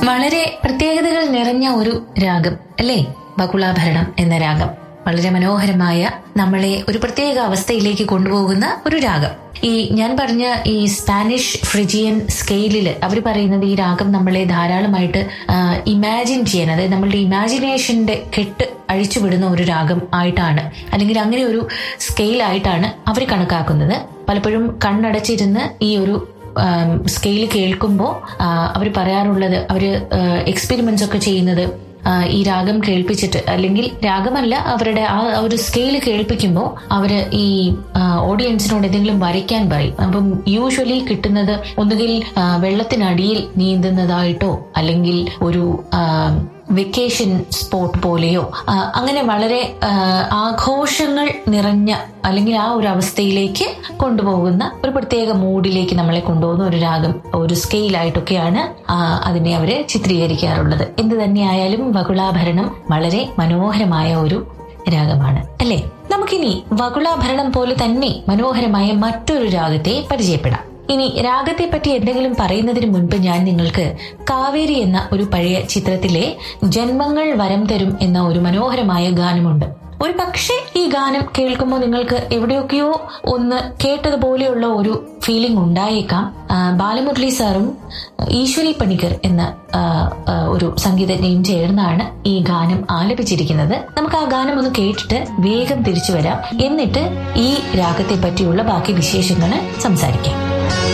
വളരെ പ്രത്യേകതകൾ നിറഞ്ഞ ഒരു രാഗം അല്ലേ ബകുളാഭരണം എന്ന രാഗം വളരെ മനോഹരമായ നമ്മളെ ഒരു പ്രത്യേക അവസ്ഥയിലേക്ക് കൊണ്ടുപോകുന്ന ഒരു രാഗം ഈ ഞാൻ പറഞ്ഞ ഈ സ്പാനിഷ് ഫ്രിജിയൻ സ്കെയിലില് അവർ പറയുന്നത് ഈ രാഗം നമ്മളെ ധാരാളമായിട്ട് ഇമാജിൻ ചെയ്യാൻ അതായത് നമ്മളുടെ ഇമാജിനേഷന്റെ കെട്ട് അഴിച്ചുവിടുന്ന ഒരു രാഗം ആയിട്ടാണ് അല്ലെങ്കിൽ അങ്ങനെ ഒരു സ്കെയിൽ ആയിട്ടാണ് അവർ കണക്കാക്കുന്നത് പലപ്പോഴും കണ്ണടച്ചിരുന്ന് ഈ ഒരു സ്കെയിൽ കേൾക്കുമ്പോൾ അവർ പറയാറുള്ളത് അവർ എക്സ്പെരിമെന്റ്സ് ഒക്കെ ചെയ്യുന്നത് ആ, ഈ രാഗം കേൾപ്പിച്ചിട്ട് അല്ലെങ്കിൽ രാഗമല്ല അവരുടെ ആ ഒരു സ്കെയിൽ കേൾപ്പിക്കുമ്പോൾ അവര് ഈ ആ, ഓഡിയൻസിനോട് എന്തെങ്കിലും വരയ്ക്കാൻ പറയും അപ്പം യൂഷ്വലി കിട്ടുന്നത് ഒന്നുകിൽ ആ, വെള്ളത്തിനടിയിൽ നീന്തുന്നതായിട്ടോ അല്ലെങ്കിൽ ഒരു ആ, വെക്കേഷൻ സ്പോട്ട് പോലെയോ ആ, അങ്ങനെ വളരെ ആ, ആഘോഷങ്ങൾ നിറഞ്ഞ അല്ലെങ്കിൽ ആ ഒരു അവസ്ഥയിലേക്ക് കൊണ്ടുപോകുന്ന ഒരു പ്രത്യേക മൂഡിലേക്ക് നമ്മളെ കൊണ്ടുപോകുന്ന ഒരു രാഗം ഒരു സ്കെയിലായിട്ടൊക്കെയാണ് ആ, അതിനെ അവര് ചിത്രീകരിക്കാറുള്ളത് എന്ത് തന്നെയായാലും വകുളാഭരണം വളരെ മനോഹരമായ ഒരു രാഗമാണ് അല്ലേ നമുക്കിനി വകുളാഭരണം പോലെ തന്നെ മനോഹരമായ മറ്റൊരു രാഗത്തെ പരിചയപ്പെടാം ഇനി രാഗത്തെ പറ്റി എന്തെങ്കിലും പറയുന്നതിന് മുൻപ് ഞാൻ നിങ്ങൾക്ക് കാവേരി എന്ന ഒരു പഴയ ചിത്രത്തിലെ ജന്മങ്ങൾ വരം തരും എന്ന ഒരു മനോഹരമായ ഗാനമുണ്ട് ഒരു പക്ഷേ ഈ ഗാനം കേൾക്കുമ്പോൾ നിങ്ങൾക്ക് എവിടെയൊക്കെയോ ഒന്ന് കേട്ടതുപോലെയുള്ള ഒരു ഫീലിംഗ് ഉണ്ടായേക്കാം ആ, ബാലമുരളി സാറും ഈശ്വരി പണിക്കർ എന്ന ആ, ആ, ഒരു സംഗീതജ്ഞയും ചേർന്നാണ് ഈ ഗാനം ആലപിച്ചിരിക്കുന്നത് നമുക്ക് ആ ഗാനം ഒന്ന് കേട്ടിട്ട് വേഗം തിരിച്ചു വരാം എന്നിട്ട് ഈ രാഗത്തെ പറ്റിയുള്ള ബാക്കി വിശേഷങ്ങൾ സംസാരിക്കാം